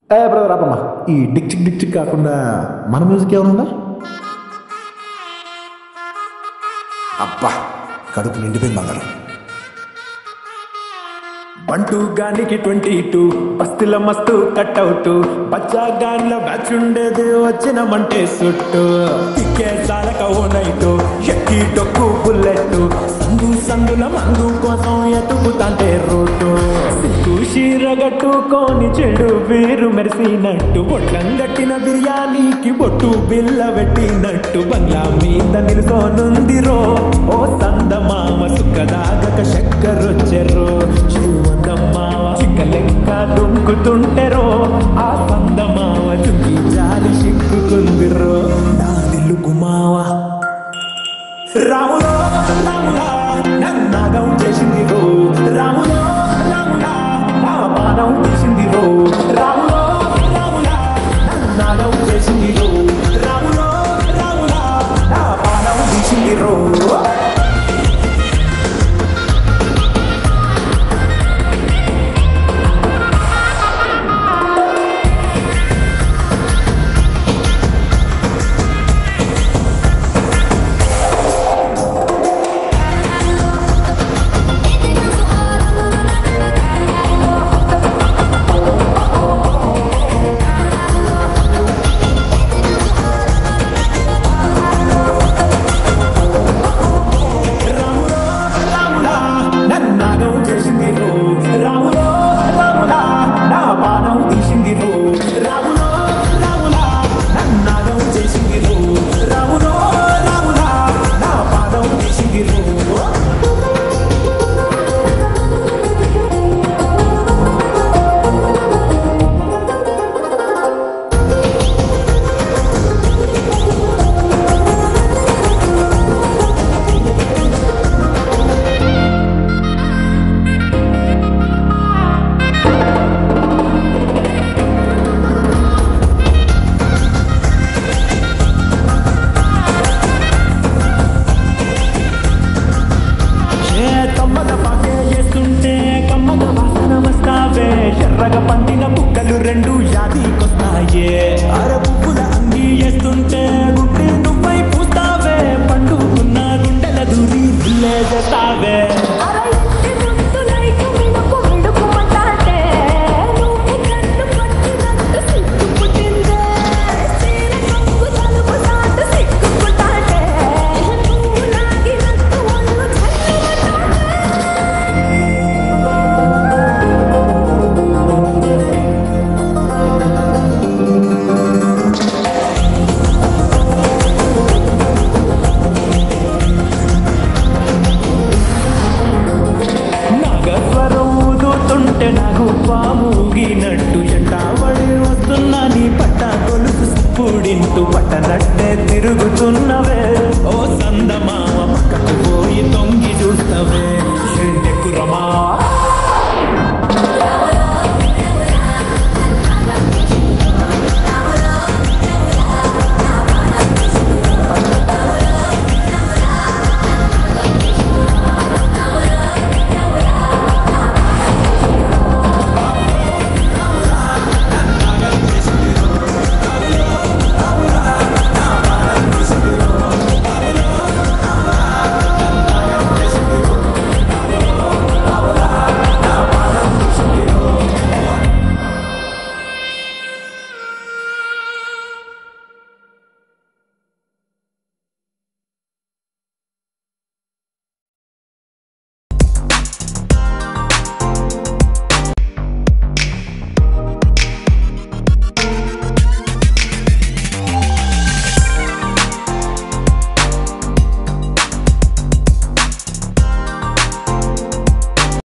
ఏ brother ఆపమ్మా ఈ Dick చిక్ Dick చిక్ కాకుండా మన మ్యూజిక్ ఏమైనా ఉందా అబ్బా కడుపు నిండిపోయింది బంగారం బంటూ గానికి ట్వంటీ టూ బస్తిల మస్తు కట్అవుట్ బచ్చా గాన్ల బ్యాచ్ ఉండేది వచ్చిన మంటే సుట్టు తిక్కే సాలక ఓ నైటు ఎక్కి డొక్కు బుల్లెట్ సందు సందుల మందు కోసం ఎతుకుతాంటే రోడ్డు సిగ్గు షీరగట్టుకొని చెడు వీరు మెరిసినట్టు బొట్లం గట్టిన బిర్యానీకి బొట్టు బిల్ల పెట్టినట్టు బంగ్లా మీద నిలుసోనుందిరో ఓ సందమామ సుక్కదాగక చక్కరొచ్చెర్రో శివందమ్మావ చిక్క లెక్క దుంకుతుంటెరో ఆ సందమావ చుంకి జాలి సిక్కుకుందిరో నా దిల్లుకు మావా రాములో రాములా నన్నాగం చేసింది రో రాములో రాములా నా బాణం తీసింది రో రాములో రాములా నన్నాగం చేసింది రో రాములో రాములా నా బాణం తీసింది రో రాములో రాములా నన్నాగం చేసింది రో రాములో రాములా నా బాణం తీసింది రో రాములో రాములా నన్నాగం చేసింది రో రాములో రాములా నా బాణం తీసింది రో ఏ కమ్మద పాకే చేస్తుంటే కమ్మద వాసన వస్తావే ఎర్రగ పండిన బుక్కలు రెండు యాదికొస్తాయే అర పువ్వుల అంగి వేస్తుంటే గుడ్డి నువ్వై పూస్తావే పండుకున్న గుండెల దూరి దిల్లే చేస్తావే నాగస్వరం ఊదుతుంటే నాకు పాముగినట్టు ఎంటావడి వస్తున్నా నీ పట్ట గొలుసు పుడింటూ పట్టనట్టే తిరుగుతున్నవే ఓ సందమామ పక్కకు పోయి తొంగి చూస్తవే